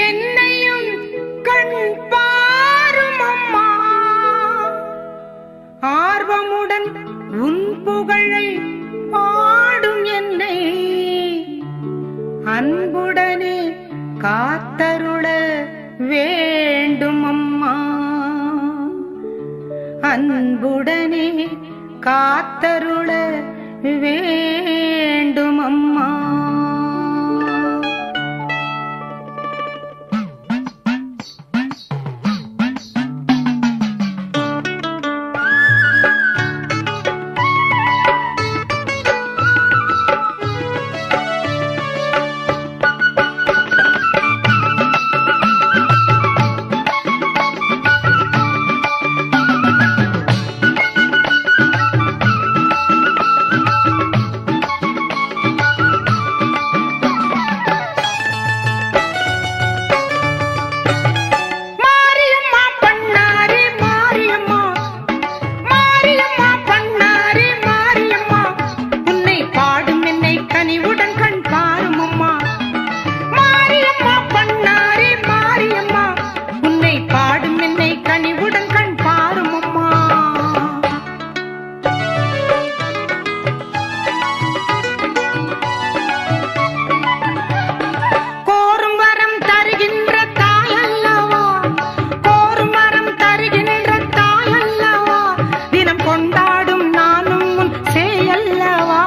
என்னையும் கண் பாரும் அம்மா ஆர்வமுடன் உன் புகழை பாடும் என்னை அன்புடனே காத்தருள வேண்டும் அம்மா அன்புடனே காத்தருள வேண்டும் அம்மா மாரியம்மா பண்ணாரி மாரியம்மா மாரியம்மா பண்ணாரி மாரியம்மா உன்னை பாடும் என்னை கனிவுடன் கண் பாரும் அம்மா மாரியம்மா பண்ணாரி மாரியம்மா உன்னை பாடும் என்னை கனிவுடன் கண் பாரும் அம்மா கோரும் வரம் தருகின்ற தாயல்லவா கோரும் வரம் தருகின்ற தாயல்லவா தினம் கொண்டாடும் நானும் உன் சேயல்லவா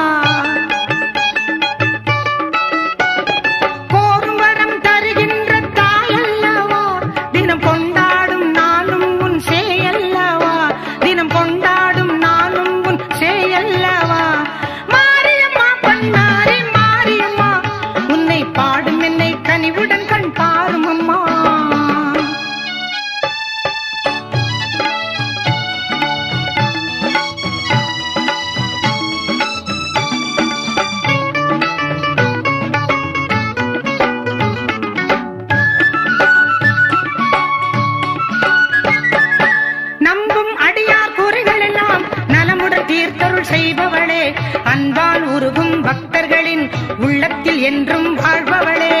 கோரும் வரம் தருகின்ற தாயல்லவா தினம் கொண்டாடும் நானும் உன் சேயல்லவா தினம் கொண்டாடும் நானும் உன் சேயல்லவா மாரியம்மா பண்ணாரி மாரியம்மா உன்னை பாடும் என்னை கனிவுடன் கண் பாரும் அம்மா நம்பும் அடியார் குறைகள் எல்லாம் நலமுடன் தீர்த்தருள் செய்பவளே அன்பால் உருகும் பக்தர்களின் உள்ளத்தில் என்றும் வாழ்பவளே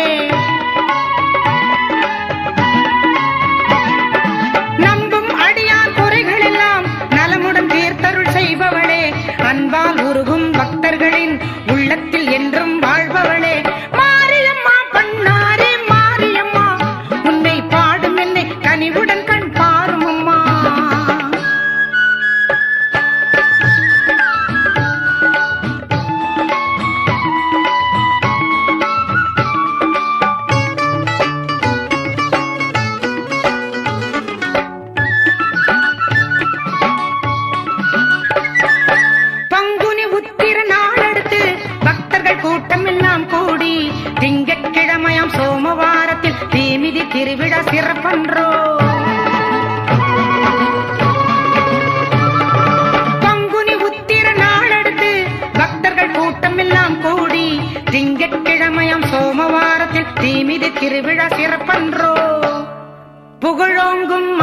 நம்பும் அடியார் குறைகள் எல்லாம் நலமுடன் தீர்த்தருள் செய்பவளே அன்பால் உருகும் பக்தர்களின் உள்ளத்தில் என்றும் வாழ்பவளே மாரியம்மா பண்ணாரே மாரியம்மா உன்னை பாடும் என்னை கனிவுடன் கண் பாரும் அம்மா பங்குனி உத்திர நாளெடுத்து பக்தர்கள் கூட்டம் எல்லாம் கூடி திங்கட்கிழமையாம் சோமவாரத்தில் தீமிதி திருவிழா சிறப்பன்றோ பங்குனி உத்திர நாளெடுத்து பக்தர்கள் கூட்டம் எல்லாம் கூடி திங்கட்கிழமையாம் சோமவாரத்தில் தீமிதி திருவிழா சிறப்பன்றோ புகழோங்கும்